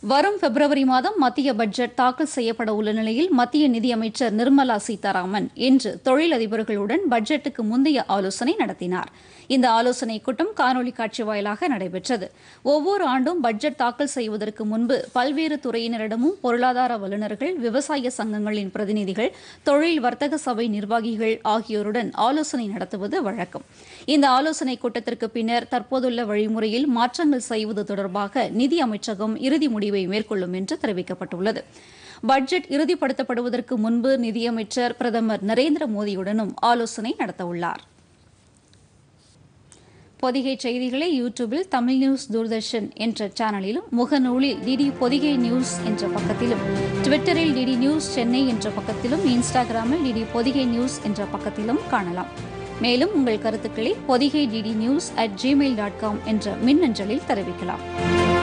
வரும் பிப்ரவரி மாதம் மத்திய பட்ஜெட் தாக்கல் செய்யப்பட உள்ள நிலையில் மத்திய நிதியமைச்சர் நிர்மலா சீதாராமன் இன்று தொழிலதிபர்களுடன் பட்ஜெட்டுக்கு முந்தைய ஆலோசனை நடத்தினார் இந்த ஆலோசனைக் கூட்டம் காணொலி காட்சி வாயிலாக நடைபெற்றது ஒவ்வொரு ஆண்டும் பட்ஜெட் தாக்கல் செய்வதற்கு முன்பு பல்வேறு துறையினரிடமும் பொருளாதார வல்லுநர்கள் விவசாய சங்கங்களின் பிரதிநிதிகள் தொழில் வர்த்தக சபை நிர்வாகிகள் ஆகியோருடன் ஆலோசனை நடத்துவது வழக்கம் இந்த ஆலோசனைக் கூட்டத்திற்கு பின்னர் தற்போதுள்ள வழிமுறையில் மாற்றங்கள் செய்வது தொடர்பாக நிதி அமைச்சகம் இறுதி முடிவை மேற்கொள்ளும் என்று தெரிவிக்கப்பட்டுள்ளது பட்ஜெட் இறுதிப்படுத்தப்படுவதற்கு முன்பு நிதியமைச்சர் பிரதமர் நரேந்திர மோடியுடனும் ஆலோசனை நடத்தவுள்ளார் பொதிகை செய்திகளை யூடியூபில் தமிழ் நியூஸ் தூர்தர்ஷன் என்ற சேனலிலும் முகநூலில் டிடி பொதிகை நியூஸ் என்ற பக்கத்திலும் ட்விட்டரில் டிடி நியூஸ் சென்னை என்ற பக்கத்திலும் இன்ஸ்டாகிராமில் டிடி பொதிகை நியூஸ் என்ற பக்கத்திலும் காணலாம் மேலும் உங்கள் கருத்துக்களை Podhigai DD news at Gmail dot com என்ற மின்னஞ்சலில் தெரிவிக்கலாம்